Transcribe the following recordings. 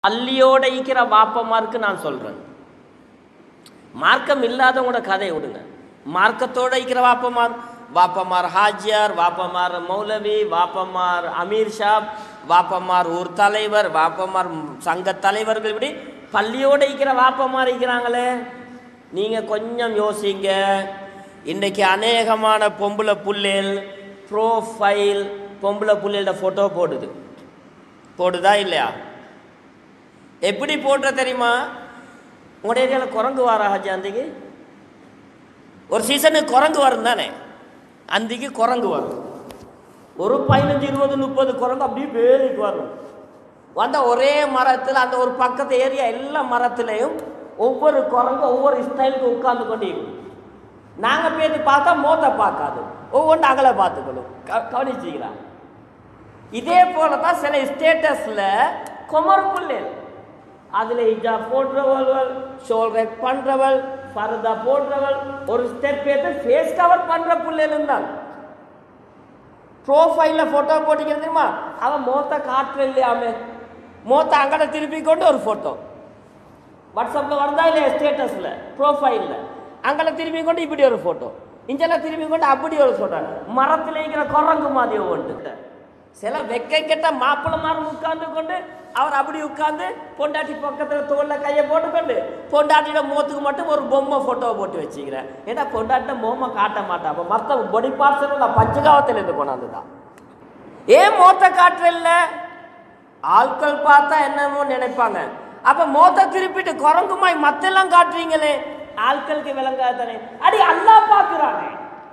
பள்ளியோட ஈக்கிற வாப்பமாருக்கு நான் சொல்றேன் மார்க்கம் இல்லாதவங்களோட கதையை விடுங்க மார்க்கத்தோட இருக்கிற வாப்பமார் வாப்பமார் ஹாஜியார் வாப்பமார் மௌலவி வாப்பமார் அமீர் ஷாப் வாப்பமார் ஊர் தலைவர் வாப்பமார் சங்க தலைவர்கள் இப்படி பள்ளியோட இருக்கிற வாப்பமார் இருக்கிறாங்களே நீங்க கொஞ்சம் யோசிங்க இன்னைக்கு அநேகமான பொம்பளை புள்ளேல் ப்ரோஃபைல் பொம்பளை புள்ளையோட ஃபோட்டோ போடுது போடுதா இல்லையா எப்படி போடுற தெரியுமா உங்களோட ஏரியாவில் குரங்கு வாரா ஹாஜி அந்திக்கு ஒரு சீசனுக்கு குரங்கு வரும் தானே அந்திக்கு குரங்கு வரும் ஒரு பதினஞ்சு இருபது முப்பது குரங்கு அப்படியே வேலைக்கு வரும் வந்த ஒரே மரத்தில் அந்த ஒரு பக்கத்து ஏரியா எல்லா மரத்துலேயும் ஒவ்வொரு குரங்கு ஒவ்வொரு ஸ்டைலுக்கு உட்கார்ந்து கொண்டு இருக்கும் நாங்கள் பேசி பார்த்தா மோத்தை பார்க்காது ஒவ்வொன்று அகலை பார்த்துக்கணும் க கவனிச்சிக்கிறான் இதே போல தான் சில ஸ்டேட்டஸில் கொமர் புள்ளேல் அதில் ஹிஜாப் போடுறவள் ஷோல்டர் பண்ணுறவள் பரதா போடுறவள் ஒரு ஸ்டெப் எடுத்து ஃபேஸ் கவர் பண்ணுற புள்ளேலும் தான் ப்ரோஃபைலில் ஃபோட்டோ போட்டிக்கிறது தெரியுமா அவன் மோத்த காட்டுற இல்லையாமே மோத்த அங்கட திருப்பி கொண்டு ஒரு ஃபோட்டோ வாட்ஸ்அப்பில் வருதா இல்லையா ஸ்டேட்டஸில் ப்ரோஃபைலில் அங்கே திரும்பி கொண்டு இப்படி ஒரு ஃபோட்டோ இங்கெல்லாம் திரும்பி கொண்டு அப்படி ஒரு ஃபோட்டோ மரத்தில் இருக்கிற குரங்கு மாதிரி ஒவ்வொன்று சில வெக்கை கெட்ட மாப்பிள்ளை மாதிரி உட்கார்ந்து கொண்டு அவர் அப்படி உட்கார்ந்து பொண்டாட்டி பக்கத்தில் தோளில் கையை போட்டுக்கொண்டு பொண்டாட்டியோட முகத்துக்கு மட்டும் ஒரு பொம்மை ஃபோட்டோவை போட்டு வச்சுக்கிறேன் ஏன்னா பொண்டாட்டிட்ட பொம்மை காட்ட மாட்டான் அப்போ மற்ற பொடி பார்ட்ஸ் நான் பஞ்சகாவத்தில் இருந்து கொண்டாந்து தான் ஏன் மோத்த காட்டுறல்ல ஆட்கள் பார்த்தா என்னமோ நினைப்பாங்க அப்ப மோத்த திருப்பிட்டு குரங்குமாய் மத்தெல்லாம் காட்டுறீங்களே ஆட்களுக்கு விளங்காதானே அடி அல்லாஹ் பார்க்கிறானே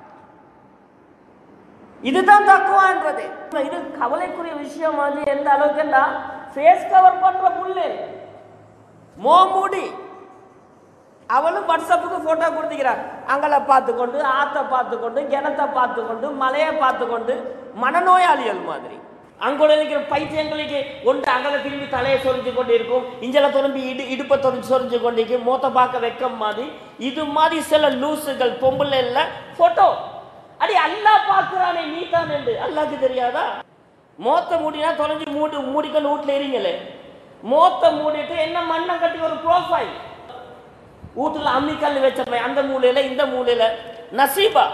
இதுதான் தக்குவான்றது இது கவலைக்குரிய விஷயம் மாதிரி எந்த அளவுக்குன்னா ஃபேஸ் கவர் பண்ற புல்லு மோமூடி அவளும் வாட்ஸ்அப்புக்கு போட்டோ கொடுத்துக்கிறார் அங்களை பார்த்து கொண்டு ஆத்தை பார்த்து கொண்டு கிணத்தை பார்த்து கொண்டு மலையை பார்த்து கொண்டு மனநோயாளிகள் மாதிரி அங்குள்ள இருக்கிற பைத்தியங்களுக்கு ஒன்று அகல திரும்பி தலையை சொரிஞ்சு கொண்டு இருக்கும் இஞ்சல திரும்பி இடு இடுப்பை தொறிஞ்சு சொரிஞ்சு கொண்டிருக்கும் மூத்த பார்க்க வெக்கம் மாதிரி இது மாதிரி சில லூசுகள் பொம்பளை இல்ல போட்டோ அடி அல்லாஹ் பார்க்கிறானே நீ தான் என்று அல்லாஹ்க்கு தெரியாதா மோத்த மூடினா தொலைஞ்சு மூடி மூடிக்கொண்டு வீட்டில் இருங்களே மோத்த மூடிட்டு என்ன மண்ணை கட்டி ஒரு ப்ரோஃபைல் வீட்டுல அம்மிக்கல் வச்சப்ப அந்த மூலையில இந்த மூலையில நசீபா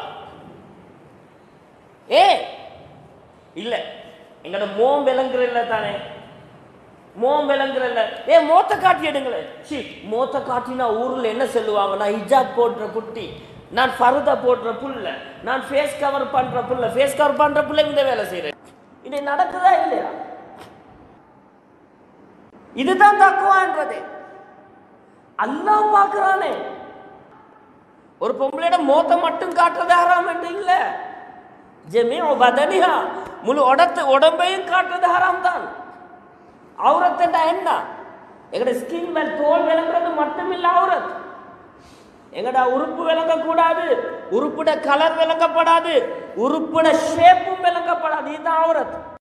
ஏ இல்ல எங்கட மோம் விளங்குற இல்ல தானே மோம் விளங்குற இல்ல ஏ மோத்த காட்டி எடுங்களேன் சி மோத்த காட்டினா ஊர்ல என்ன சொல்லுவாங்க நான் ஹிஜாப் போடுற குட்டி நான் ஃபருதா போடுற புள்ள நான் ஃபேஸ் கவர் பண்ற புள்ள ஃபேஸ் கவர் பண்ற புள்ள இந்த வேலை செய்யறேன் இது நடக்குதா இல்லையா இதுதான் தக்குவான்றது அல்லாஹ் பார்க்கறானே ஒரு பொம்பளையோட மோத்த மட்டும் காட்டுறது ஹராம் என்று இல்ல ஜெமியோ பதனிஹா முழு உடத்து உடம்பையும் காட்டுறது ஹராம் தான் அவுரத்துண்டா என்ன எங்கட ஸ்கின் மேல் தோல் விளங்குறது மட்டும் இல்ல அவுரத் எங்கட உறுப்பு விளங்கக்கூடாது உறுப்புட கலர் விளங்கப்படாது உறுப்புட ஷேப்பும் விளங்கப்படாது இதுதான் அவுரத்